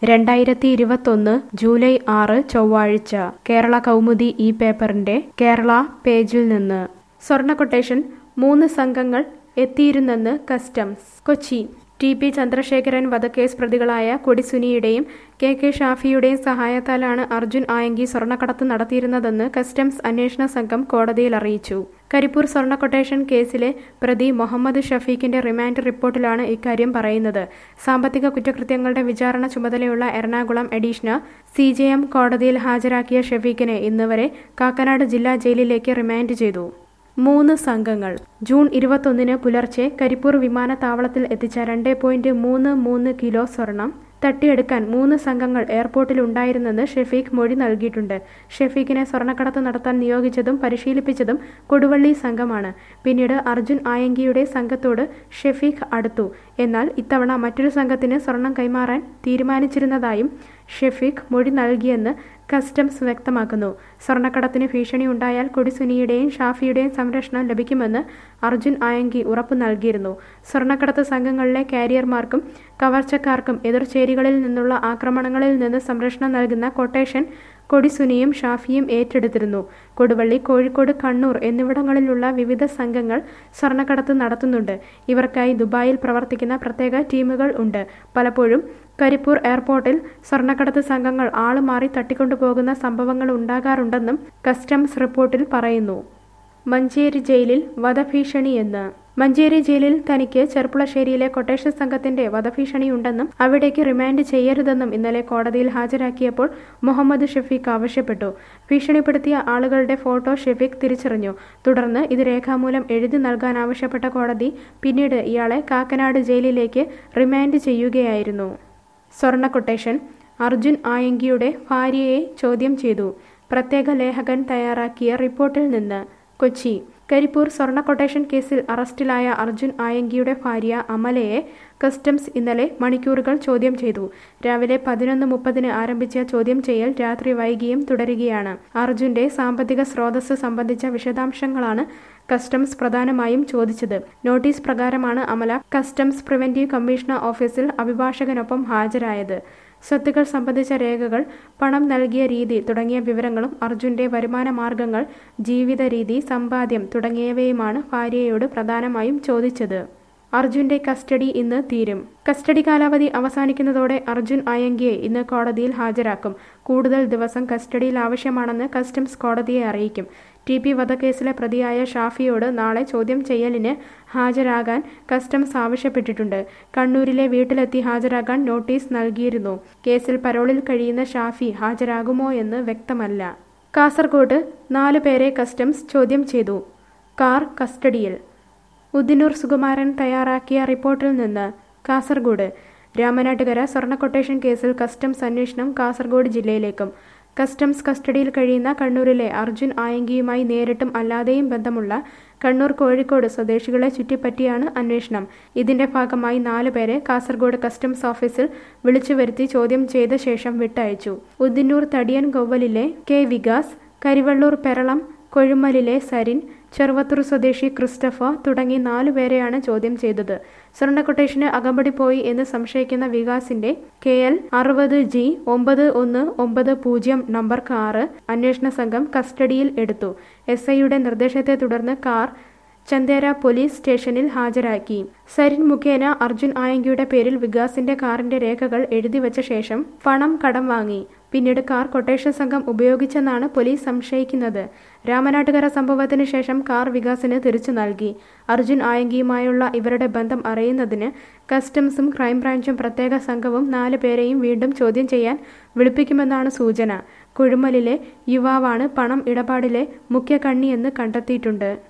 രണ്ടായിരത്തി ഇരുപത്തൊന്ന് ജൂലൈ ആറ് ചൊവ്വാഴ്ച കേരള കൗമുദി ഈ പേപ്പറിന്റെ കേരള പേജിൽ നിന്ന് സ്വർണ്ണ കൊട്ടേഷൻ മൂന്ന് സംഘങ്ങൾ എത്തിയിരുന്നെന്ന് customs Kochi T P Chandrasekharan വധക്കേസ് പ്രതികളായ കൊടിസുനിയുടെയും കെ കെ ഷാഫിയുടെയും സഹായത്താലാണ് അർജുൻ ആയങ്കി സ്വർണ്ണക്കടത്ത് നടത്തിയിരുന്നതെന്ന് കസ്റ്റംസ് അന്വേഷണ സംഘം കോടതിയിൽ അറിയിച്ചു കരിപ്പൂർ സ്വർണ്ണ കൊട്ടേഷൻ കേസിലെ പ്രതി മുഹമ്മദ് ഷഫീഖിന്റെ റിമാൻഡ് റിപ്പോർട്ടിലാണ് ഇക്കാര്യം പറയുന്നത് സാമ്പത്തിക കുറ്റകൃത്യങ്ങളുടെ വിചാരണ ചുമതലയുള്ള Ernakulam additional C J M കോടതിയിൽ ഹാജരാക്കിയ ഷഫീഖിനെ ഇന്ന് വരെ കാക്കനാട് ജില്ലാ ജയിലിലേക്ക് റിമാൻഡ് ചെയ്തു മൂന്ന് സംഘങ്ങൾ ജൂൺ ഇരുപത്തൊന്നിന് പുലർച്ചെ കരിപ്പൂർ വിമാനത്താവളത്തിൽ എത്തിച്ച രണ്ട് പോയിന്റ് മൂന്ന് മൂന്ന് കിലോ സ്വർണം തട്ടിയെടുക്കാൻ മൂന്ന് സംഘങ്ങൾ എയർപോർട്ടിൽ ഉണ്ടായിരുന്നെന്ന് ഷെഫീഖ് മൊഴി നൽകിയിട്ടുണ്ട് ഷെഫീഖിനെ സ്വർണ്ണക്കടത്ത് നടത്താൻ നിയോഗിച്ചതും പരിശീലിപ്പിച്ചതും കൊടുവള്ളി സംഘമാണ് പിന്നീട് അർജുൻ ആയങ്കിയുടെ സംഘത്തോട് ഷെഫീഖ് അടുത്തു എന്നാൽ ഇത്തവണ മറ്റൊരു സംഘത്തിന് സ്വർണം കൈമാറാൻ തീരുമാനിച്ചിരുന്നതായും ഷെഫീഖ് മൊഴി നൽകിയെന്ന് കസ്റ്റംസ് വ്യക്തമാക്കുന്നു സ്വർണ്ണക്കടത്തിന് ഭീഷണി ഉണ്ടായാൽ കൊടിസുനിയുടെയും ഷാഫിയുടെയും സംരക്ഷണം ലഭിക്കുമെന്ന് അർജുൻ ആയങ്കി ഉറപ്പു നൽകിയിരുന്നു സ്വർണ്ണക്കടത്ത് സംഘങ്ങളിലെ കാരിയർമാർക്കും കവർച്ചക്കാർക്കും എതിർചേരികളിൽ നിന്നുള്ള ആക്രമണങ്ങളിൽ നിന്ന് സംരക്ഷണം നൽകുന്ന കൊട്ടേഷൻ കൊടിസുനിയും ഷാഫിയും ഏറ്റെടുത്തിരുന്നു കൊടുവള്ളി കോഴിക്കോട് കണ്ണൂർ എന്നിവിടങ്ങളിലുള്ള വിവിധ സംഘങ്ങൾ സ്വർണ്ണക്കടത്ത് നടത്തുന്നുണ്ട് ഇവർക്കായി ദുബായിൽ പ്രവർത്തിക്കുന്ന പ്രത്യേക ടീമുകൾ ഉണ്ട് പലപ്പോഴും കരിപ്പൂർ എയർപോർട്ടിൽ സ്വർണ്ണക്കടത്ത് സംഘങ്ങൾ ആളുമാറി തട്ടിക്കൊണ്ടുപോകുന്ന സംഭവങ്ങൾ ഉണ്ടാകാറുണ്ടെന്നും കസ്റ്റംസ് റിപ്പോർട്ടിൽ പറയുന്നു മഞ്ചേരി ജയിലിൽ വധഭീഷണിയെന്ന് മഞ്ചേരി ജയിലിൽ തനിക്ക് ചെർപ്പുളശ്ശേരിയിലെ കൊട്ടേഷൻ സംഘത്തിന്റെ വധഭീഷണിയുണ്ടെന്നും അവിടേക്ക് റിമാൻഡ് ചെയ്യരുതെന്നും ഇന്നലെ കോടതിയിൽ ഹാജരാക്കിയപ്പോൾ മുഹമ്മദ് ഷഫീഖ് ആവശ്യപ്പെട്ടു ഭീഷണിപ്പെടുത്തിയ ആളുകളുടെ ഫോട്ടോ ഷഫീഖ് തിരിച്ചറിഞ്ഞു തുടർന്ന് ഇത് രേഖാമൂലം എഴുതി നൽകാൻ ആവശ്യപ്പെട്ട കോടതി പിന്നീട് ഇയാളെ കാക്കനാട് ജയിലിലേക്ക് റിമാൻഡ് ചെയ്യുകയായിരുന്നു സ്വർണ്ണ കൊട്ടേഷൻ അർജുൻ ആയങ്കിയുടെ ഭാര്യയെ ചോദ്യം ചെയ്തു പ്രത്യേക ലേഖകൻ തയ്യാറാക്കിയ റിപ്പോർട്ടിൽ നിന്ന് കൊച്ചി കരിപ്പൂർ സ്വർണ്ണ കൊട്ടേഷൻ കേസിൽ അറസ്റ്റിലായ അർജുൻ ആയങ്കിയുടെ ഭാര്യ അമലയെ കസ്റ്റംസ് ഇന്നലെ മണിക്കൂറുകൾ ചോദ്യം ചെയ്തു രാവിലെ പതിനൊന്ന് മുപ്പതിന് ആരംഭിച്ച ചോദ്യം ചെയ്യൽ രാത്രി വൈകിയും തുടരുകയാണ് അർജുന്റെ സാമ്പത്തിക സ്രോതസ് സംബന്ധിച്ച വിശദാംശങ്ങളാണ് കസ്റ്റംസ് പ്രധാനമായും ചോദിച്ചത് നോട്ടീസ് പ്രകാരമാണ് അമല കസ്റ്റംസ് പ്രിവന്റീവ് കമ്മീഷണർ ഓഫീസിൽ അഭിഭാഷകനൊപ്പം ഹാജരായത് സ്വത്തുക്കൾ സംബന്ധിച്ച രേഖകൾ പണം നൽകിയ രീതി തുടങ്ങിയ വിവരങ്ങളും അർജുന്റെ വരുമാന മാർഗങ്ങൾ ജീവിത രീതി സമ്പാദ്യം തുടങ്ങിയവയുമാണ് ഭാര്യയോട് പ്രധാനമായും ചോദിച്ചത് അർജുന്റെ കസ്റ്റഡി ഇന്ന് തീരും കസ്റ്റഡി കാലാവധി അവസാനിക്കുന്നതോടെ അർജുൻ അയങ്കിയെ ഇന്ന് കോടതിയിൽ ഹാജരാക്കും കൂടുതൽ ദിവസം കസ്റ്റഡിയിൽ ആവശ്യമാണെന്ന് കസ്റ്റംസ് കോടതിയെ അറിയിക്കും ടി പി വധക്കേസിലെ പ്രതിയായ ഷാഫിയോട് നാളെ ചോദ്യം ചെയ്യലിന് ഹാജരാകാൻ കസ്റ്റംസ് ആവശ്യപ്പെട്ടിട്ടുണ്ട് കണ്ണൂരിലെ വീട്ടിലെത്തി ഹാജരാകാൻ നോട്ടീസ് നൽകിയിരുന്നു കേസിൽ പരോളിൽ കഴിയുന്ന ഷാഫി ഹാജരാകുമോ എന്ന് വ്യക്തമല്ല കാസർഗോഡ് നാലു പേരെ കസ്റ്റംസ് ചോദ്യം ചെയ്തു കാർ കസ്റ്റഡിയിൽ ഉദിനൂർ സുകുമാരൻ തയ്യാറാക്കിയ റിപ്പോർട്ടിൽ നിന്ന് കാസർഗോഡ് രാമനാട്ടുകര സ്വർണ്ണ കൊട്ടേഷൻ കേസിൽ കസ്റ്റംസ് അന്വേഷണം കാസർഗോഡ് ജില്ലയിലേക്കും കസ്റ്റംസ് കസ്റ്റഡിയിൽ കഴിയുന്ന കണ്ണൂരിലെ അർജുൻ ആയങ്കിയുമായി നേരിട്ടും അല്ലാതെയും ബന്ധമുള്ള കണ്ണൂർ കോഴിക്കോട് സ്വദേശികളെ ചുറ്റിപ്പറ്റിയാണ് അന്വേഷണം ഇതിന്റെ ഭാഗമായി നാലു പേരെ കാസർഗോഡ് കസ്റ്റംസ് ഓഫീസിൽ വിളിച്ചു വരുത്തി ചോദ്യം ചെയ്ത ശേഷം വിട്ടയച്ചു ഉദിന്നൂർ തടിയൻ ഗൊവ്വലിലെ കെ വികാസ് കരിവള്ളൂർ പെരളം കൊഴുമലിലെ സരിൻ ചെറുവത്തൂർ സ്വദേശി ക്രിസ്റ്റഫർ തുടങ്ങി നാലുപേരെയാണ് ചോദ്യം ചെയ്തത് സ്വർണ്ണ കൊട്ടേഷന് അകമ്പടി പോയി എന്ന് സംശയിക്കുന്ന വികാസിന്റെ കെ എൽ അറുപത് ജി ഒമ്പത് ഒന്ന് ഒമ്പത് പൂജ്യം നമ്പർ കാറ് അന്വേഷണ സംഘം കസ്റ്റഡിയിൽ എടുത്തു എസ് ഐയുടെ നിർദ്ദേശത്തെ തുടർന്ന് കാർ ചന്ദേര പോലീസ് സ്റ്റേഷനിൽ ഹാജരാക്കി സരിൻ മുഖേന അർജുൻ ആയങ്കിയുടെ പേരിൽ വികാസിന്റെ കാറിന്റെ രേഖകൾ എഴുതിവച്ച ശേഷം പണം കടം വാങ്ങി പിന്നീട് കാർ കൊട്ടേഷൻ സംഘം ഉപയോഗിച്ചെന്നാണ് പോലീസ് സംശയിക്കുന്നത് രാമനാട്ടുകര സംഭവത്തിന് ശേഷം കാർ വികാസിന് തിരിച്ചു നൽകി അർജുൻ ആയങ്കിയുമായുള്ള ഇവരുടെ ബന്ധം അറിയുന്നതിന് കസ്റ്റംസും ക്രൈംബ്രാഞ്ചും പ്രത്യേക സംഘവും നാല് പേരെയും വീണ്ടും ചോദ്യം ചെയ്യാൻ വിളിപ്പിക്കുമെന്നാണ് സൂചന കുഴുമലിലെ യുവാവാണ് പണം ഇടപാടിലെ മുഖ്യ കണ്ണിയെന്ന് കണ്ടെത്തിയിട്ടുണ്ട്